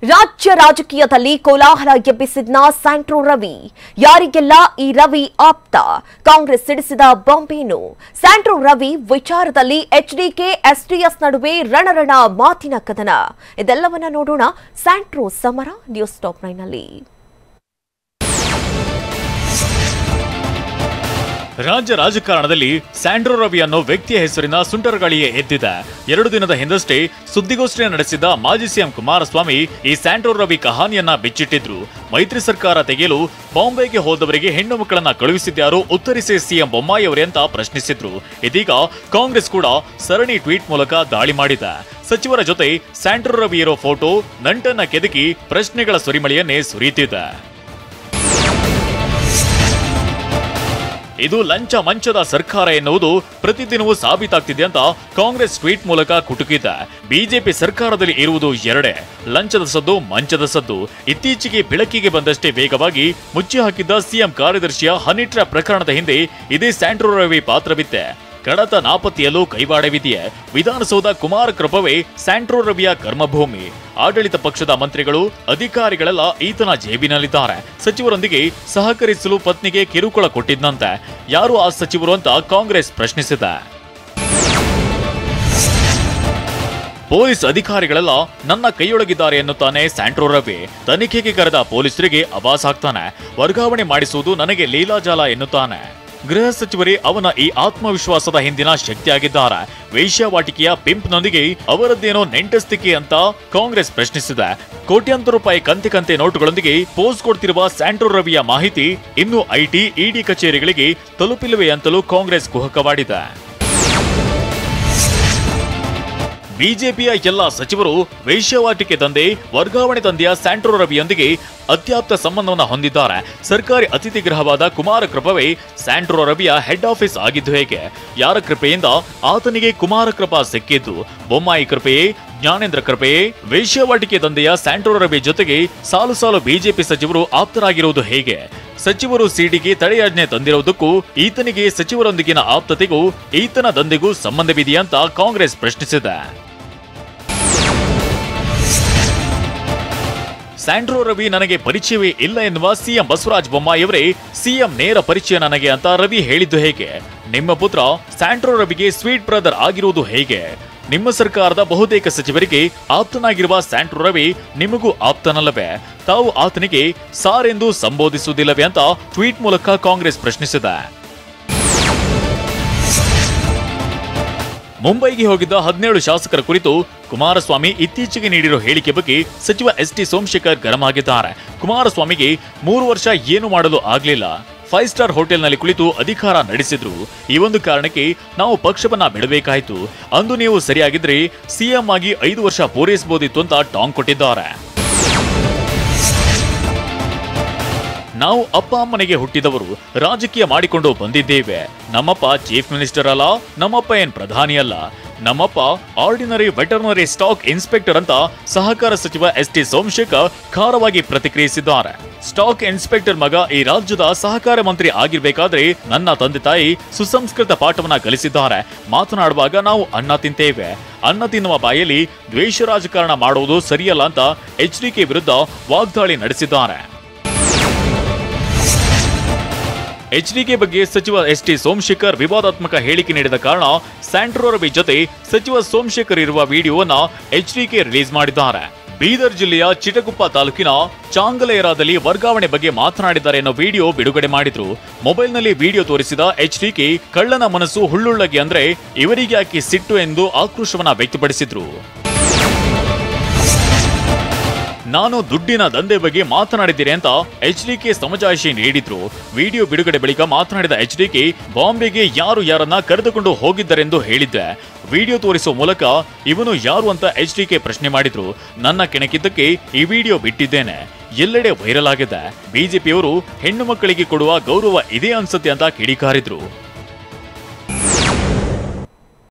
ರಾಜ್ಯ ರಾಜಕೀಯದಲ್ಲಿ ಕೋಲಾಹಲ ಎಬ್ಬಿಸಿದ್ನ ಸ್ಯಾಂಟ್ರೋ ರವಿ ಯಾರಿಗೆಲ್ಲ ಈ ರವಿ ಆಪ್ತ ಕಾಂಗ್ರೆಸ್ ಸಿಡಿಸಿದ ಬಾಂಬೇನು ಸ್ಯಾಂಟ್ರೋ ರವಿ ವಿಚಾರದಲ್ಲಿ ಎಚ್ಡಿಕೆ ಎಸ್ಡಿಎಸ್ ನಡುವೆ ರಣರಣ ಮಾತಿನ ಕದನ ಇದೆಲ್ಲವನ್ನ ನೋಡೋಣ ಸ್ಯಾಂಟ್ರೋ ಸಮರ ನ್ಯೂಸ್ ಟಾಪ್ ನೈನ್ನಲ್ಲಿ ರಾಜ್ಯ ರಾಜಕಾರಣದಲ್ಲಿ ಸ್ಯಾಂಡ್ರೋ ರವಿ ಅನ್ನೋ ವ್ಯಕ್ತಿಯ ಹೆಸರಿನ ಸುಂಟರಗಾಳಿಯೇ ಎದ್ದಿದೆ ಎರಡು ದಿನದ ಹಿಂದಷ್ಟೇ ಸುದ್ದಿಗೋಷ್ಠಿಯ ನಡೆಸಿದ್ದ ಮಾಜಿ ಸಿಎಂ ಕುಮಾರಸ್ವಾಮಿ ಈ ಸ್ಯಾಂಡ್ರೋ ರವಿ ಕಹಾನಿಯನ್ನ ಬಿಚ್ಚಿಟ್ಟಿದ್ರು ಮೈತ್ರಿ ಸರ್ಕಾರ ತೆಗೆಯಲು ಬಾಂಬೆಗೆ ಹೋದವರಿಗೆ ಹೆಣ್ಣು ಮಕ್ಕಳನ್ನ ಕಳುಹಿಸಿದ್ಯಾರು ಉತ್ತರಿಸಿ ಸಿಎಂ ಬೊಮ್ಮಾಯಿ ಅವರೇ ಅಂತ ಪ್ರಶ್ನಿಸಿದ್ರು ಇದೀಗ ಕಾಂಗ್ರೆಸ್ ಕೂಡ ಸರಣಿ ಟ್ವೀಟ್ ಮೂಲಕ ದಾಳಿ ಮಾಡಿದೆ ಸಚಿವರ ಜೊತೆ ಸ್ಯಾಂಡ್ರೋ ರವಿ ಇರೋ ಫೋಟೋ ನಂಟನ್ನ ಕೆದಕಿ ಪ್ರಶ್ನೆಗಳ ಸುರಿಮಳೆಯನ್ನೇ ಸುರಿಯುತ್ತಿದೆ ಇದು ಲಂಚ ಮಂಚದ ಸರ್ಕಾರ ಎನ್ನುವುದು ಪ್ರತಿದಿನವೂ ಸಾಬೀತಾಗ್ತಿದೆ ಅಂತ ಕಾಂಗ್ರೆಸ್ ಟ್ವೀಟ್ ಮೂಲಕ ಕುಟುಕಿದೆ ಬಿಜೆಪಿ ಸರ್ಕಾರದಲ್ಲಿ ಇರುವುದು ಎರಡೇ ಲಂಚದ ಸದ್ದು ಮಂಚದ ಸದ್ದು ಇತ್ತೀಚೆಗೆ ಬೆಳಕಿಗೆ ಬಂದಷ್ಟೇ ವೇಗವಾಗಿ ಮುಚ್ಚಿ ಹಾಕಿದ್ದ ಸಿಎಂ ಕಾರ್ಯದರ್ಶಿಯ ಹನಿ ಟ್ರ್ಯಾಪ್ ಪ್ರಕರಣದ ಹಿಂದೆ ಇದೇ ಸ್ಯಾಂಟ್ರೋ ರವಿ ಪಾತ್ರವಿತ್ತೆ ಕಡತ ನಾಪತ್ತೆಯಲ್ಲೂ ಕೈವಾಡವಿದೆಯೇ ವಿಧಾನಸೌಧ ಕುಮಾರ ಕೃಪವೇ ಸ್ಯಾಂಟ್ರೋ ರವಿಯ ಕರ್ಮಭೂಮಿ ಆಡಳಿತ ಪಕ್ಷದ ಮಂತ್ರಿಗಳು ಅಧಿಕಾರಿಗಳೆಲ್ಲ ಈತನ ಜೇಬಿನಲ್ಲಿದ್ದಾರೆ ಸಚಿವರೊಂದಿಗೆ ಸಹಕರಿಸಲು ಪತ್ನಿಗೆ ಕಿರುಕುಳ ಕೊಟ್ಟಿದ್ದಂತೆ ಯಾರು ಆ ಸಚಿವರು ಅಂತ ಕಾಂಗ್ರೆಸ್ ಪ್ರಶ್ನಿಸಿದೆ ಪೊಲೀಸ್ ಅಧಿಕಾರಿಗಳೆಲ್ಲ ನನ್ನ ಕೈಯೊಳಗಿದ್ದಾರೆ ಎನ್ನುತ್ತಾನೆ ಸ್ಯಾಂಟ್ರೋ ರವಿ ತನಿಖೆಗೆ ಕರೆದ ಪೊಲೀಸರಿಗೆ ಅವಾಸ್ ಹಾಕ್ತಾನೆ ವರ್ಗಾವಣೆ ಮಾಡಿಸುವುದು ನನಗೆ ಲೀಲಾಜಾಲ ಎನ್ನುತ್ತಾನೆ ಗೃಹ ಸಚಿವರೇ ಅವನ ಈ ಆತ್ಮವಿಶ್ವಾಸದ ಹಿಂದಿನ ಶಕ್ತಿಯಾಗಿದ್ದಾರೆ ವೇಶ್ಯಾವಾಟಿಕೆಯ ಪಿಂಪ್ನೊಂದಿಗೆ ಅವರದ್ದೇನೋ ನೆಂಟಸ್ತಿಕೆ ಅಂತ ಕಾಂಗ್ರೆಸ್ ಪ್ರಶ್ನಿಸಿದೆ ಕೋಟ್ಯಾಂತರ ರೂಪಾಯಿ ಕಂತೆ ಕಂತೆ ನೋಟುಗಳೊಂದಿಗೆ ಪೋಸ್ ಕೊಡ್ತಿರುವ ಸ್ಯಾಂಟ್ರೋ ರವಿಯ ಮಾಹಿತಿ ಇನ್ನು ಐಟಿ ಇಡಿ ಕಚೇರಿಗಳಿಗೆ ತಲುಪಿಲ್ಲವೇ ಅಂತಲೂ ಕಾಂಗ್ರೆಸ್ ಕುಹಕವಾಡಿದೆ ಬಿಜೆಪಿಯ ಎಲ್ಲ ಸಚಿವರು ವೇಶ್ಯಾವಾಟಿಕೆ ದಂಧೆ ವರ್ಗಾವಣೆ ದಂಧೆಯ ಸ್ಯಾಂಟ್ರೋ ರವಿಯೊಂದಿಗೆ ಅತ್ಯಾಪ್ತ ಸಂಬಂಧವನ್ನು ಹೊಂದಿದ್ದಾರೆ ಸರ್ಕಾರಿ ಅತಿಥಿ ಗೃಹವಾದ ಕುಮಾರ ಕೃಪವೇ ಸ್ಯಾಂಟ್ರೋ ರವಿಯ ಹೆಡ್ ಆಫೀಸ್ ಆಗಿದ್ದು ಹೇಗೆ ಯಾರ ಕೃಪೆಯಿಂದ ಆತನಿಗೆ ಕುಮಾರ ಕೃಪಾ ಸಿಕ್ಕಿದ್ದು ಬೊಮ್ಮಾಯಿ ಕೃಪೆಯೇ ಜ್ಞಾನೇಂದ್ರ ಕೃಪೆಯೇ ವೇಶ್ಯಾವಾಟಿಕೆ ದಂಧೆಯ ಸ್ಯಾಂಟ್ರೋ ರವಿ ಜೊತೆಗೆ ಸಾಲು ಸಾಲು ಬಿಜೆಪಿ ಸಚಿವರು ಆಪ್ತರಾಗಿರುವುದು ಹೇಗೆ ಸಚಿವರು ಸಿಡಿಗೆ ತಡೆಯಾಜ್ಞೆ ತಂದಿರುವುದಕ್ಕೂ ಈತನಿಗೆ ಸಚಿವರೊಂದಿಗಿನ ಆಪ್ತತೆಗೂ ಈತನ ದಂಧೆಗೂ ಸಂಬಂಧವಿದೆಯಂತ ಕಾಂಗ್ರೆಸ್ ಪ್ರಶ್ನಿಸಿದೆ ಸ್ಯಾಂಡ್ರೋ ರವಿ ನನಗೆ ಪರಿಚಯವೇ ಇಲ್ಲ ಎನ್ನುವ ಸಿಎಂ ಬಸವರಾಜ ಬೊಮ್ಮಾಯಿಯವರೇ ಸಿಎಂ ನೇರ ಪರಿಚಯ ನನಗೆ ಅಂತ ರವಿ ಹೇಳಿದ್ದು ಹೇಗೆ ನಿಮ್ಮ ಪುತ್ರ ಸ್ಯಾಂಡ್ರೋ ರವಿಗೆ ಸ್ವೀಟ್ ಬ್ರದರ್ ಆಗಿರುವುದು ಹೇಗೆ ನಿಮ್ಮ ಸರ್ಕಾರದ ಬಹುತೇಕ ಸಚಿವರಿಗೆ ಆಪ್ತನಾಗಿರುವ ಸ್ಯಾಂಟ್ರೋ ರವಿ ನಿಮಗೂ ಆಪ್ತನಲ್ಲವೇ ತಾವು ಆತನಿಗೆ ಸಾರ್ ಎಂದು ಸಂಬೋಧಿಸುವುದಿಲ್ಲವೇ ಅಂತ ಟ್ವೀಟ್ ಮೂಲಕ ಕಾಂಗ್ರೆಸ್ ಪ್ರಶ್ನಿಸಿದೆ ಮುಂಬೈಗೆ ಹೋಗಿದ್ದ ಹದಿನೇಳು ಶಾಸಕರ ಕುರಿತು ಕುಮಾರಸ್ವಾಮಿ ಇತ್ತೀಚೆಗೆ ನೀಡಿರೋ ಹೇಳಿಕೆ ಬಗ್ಗೆ ಸಚಿವ ಎಸ್ ಟಿ ಸೋಮಶೇಖರ್ ಗರಂ ಆಗಿದ್ದಾರೆ ಕುಮಾರಸ್ವಾಮಿಗೆ ಮೂರು ವರ್ಷ ಏನು ಮಾಡಲು ಆಗ್ಲಿಲ್ಲ ಫೈವ್ ಸ್ಟಾರ್ ಹೋಟೆಲ್ನಲ್ಲಿ ಕುಳಿತು ಅಧಿಕಾರ ನಡೆಸಿದ್ರು ಈ ಒಂದು ಕಾರಣಕ್ಕೆ ನಾವು ಪಕ್ಷವನ್ನ ಬಿಡಬೇಕಾಯ್ತು ಅಂದು ನೀವು ಸರಿಯಾಗಿದ್ರೆ ಸಿಎಂ ಆಗಿ ಐದು ವರ್ಷ ಪೂರೈಸಬಹುದಿತ್ತು ಅಂತ ಟಾಂಗ್ ಕೊಟ್ಟಿದ್ದಾರೆ ನಾವು ಅಪ್ಪ ಅಮ್ಮನಿಗೆ ಹುಟ್ಟಿದವರು ರಾಜಕೀಯ ಮಾಡಿಕೊಂಡು ಬಂದಿದ್ದೇವೆ ನಮ್ಮಪ್ಪ ಚೀಫ್ ಮಿನಿಸ್ಟರ್ ಅಲ್ಲ ನಮ್ಮಪ್ಪ ಏನ್ ಪ್ರಧಾನಿ ಅಲ್ಲ ನಮ್ಮಪ್ಪ ಆರ್ಡಿನರಿ ವೆಟರ್ನರಿ ಸ್ಟಾಕ್ ಇನ್ಸ್ಪೆಕ್ಟರ್ ಅಂತ ಸಹಕಾರ ಸಚಿವ ಎಸ್ ಟಿ ಸೋಮಶೇಖರ್ ಖಾರವಾಗಿ ಪ್ರತಿಕ್ರಿಯಿಸಿದ್ದಾರೆ ಸ್ಟಾಕ್ ಇನ್ಸ್ಪೆಕ್ಟರ್ ಮಗ ಈ ರಾಜ್ಯದ ಸಹಕಾರ ಮಂತ್ರಿ ಆಗಿರ್ಬೇಕಾದ್ರೆ ನನ್ನ ತಂದೆ ತಾಯಿ ಸುಸಂಸ್ಕೃತ ಪಾಠವನ್ನ ಕಲಿಸಿದ್ದಾರೆ ಮಾತನಾಡುವಾಗ ನಾವು ಅನ್ನ ತಿಂತೇವೆ ಅನ್ನ ತಿನ್ನುವ ಬಾಯಲ್ಲಿ ದ್ವೇಷ ರಾಜಕಾರಣ ಮಾಡುವುದು ಸರಿಯಲ್ಲ ಅಂತ ಎಚ್ ಡಿ ವಿರುದ್ಧ ವಾಗ್ದಾಳಿ ನಡೆಸಿದ್ದಾರೆ ಎಚ್ಡಿಕೆ ಬಗ್ಗೆ ಸಚಿವ ಎಸ್ ಟಿ ಸೋಮಶೇಖರ್ ವಿವಾದಾತ್ಮಕ ಹೇಳಿಕೆ ನೀಡಿದ ಕಾರಣ ಸ್ಯಾಂಟ್ರೋ ರವಿ ಜೊತೆ ಸಚಿವ ಸೋಮಶೇಖರ್ ಇರುವ ವಿಡಿಯೋವನ್ನ ಎಚ್ಡಿಕೆ ರಿಲೀಸ್ ಮಾಡಿದ್ದಾರೆ ಬೀದರ್ ಜಿಲ್ಲೆಯ ಚಿಟಗುಪ್ಪ ತಾಲೂಕಿನ ಚಾಂಗಲೇರಾದಲ್ಲಿ ವರ್ಗಾವಣೆ ಬಗ್ಗೆ ಮಾತನಾಡಿದ್ದಾರೆ ಅನ್ನೋ ವಿಡಿಯೋ ಬಿಡುಗಡೆ ಮಾಡಿದ್ರು ಮೊಬೈಲ್ನಲ್ಲಿ ವಿಡಿಯೋ ತೋರಿಸಿದ ಎಚ್ಡಿಕೆ ಕಳ್ಳನ ಮನಸ್ಸು ಹುಳ್ಳುಳ್ಳಗೆ ಅಂದ್ರೆ ಇವರಿಗೆ ಯಾಕೆ ಸಿಟ್ಟು ಎಂದು ಆಕ್ರೋಶವನ್ನ ವ್ಯಕ್ತಪಡಿಸಿದ್ರು ನಾನು ದುಡ್ಡಿನ ದಂಧೆ ಬಗ್ಗೆ ಮಾತನಾಡಿದ್ದೀರಿ ಅಂತ ಎಚ್ ಡಿ ಕೆ ಸಮಜಾಯಿಷಿ ನೀಡಿದ್ರು ವಿಡಿಯೋ ಬಿಡುಗಡೆ ಬಳಿಕ ಮಾತನಾಡಿದ ಎಚ್ ಡಿ ಕೆ ಬಾಂಬೆಗೆ ಯಾರು ಯಾರನ್ನ ಕರೆದುಕೊಂಡು ಹೋಗಿದ್ದರೆಂದು ಹೇಳಿದ್ದೆ ವಿಡಿಯೋ ತೋರಿಸುವ ಮೂಲಕ ಇವನು ಯಾರು ಅಂತ ಎಚ್ ಡಿ ಕೆ ಪ್ರಶ್ನೆ ಮಾಡಿದ್ರು ನನ್ನ ಕೆಣಕಿದ್ದಕ್ಕೆ ಈ ವಿಡಿಯೋ ಬಿಟ್ಟಿದ್ದೇನೆ ಎಲ್ಲೆಡೆ ವೈರಲ್ ಆಗಿದೆ ಬಿಜೆಪಿಯವರು ಹೆಣ್ಣು ಮಕ್ಕಳಿಗೆ ಕೊಡುವ ಗೌರವ ಇದೇ ಅನ್ಸುತ್ತೆ ಅಂತ ಕಿಡಿಕಾರಿದ್ರು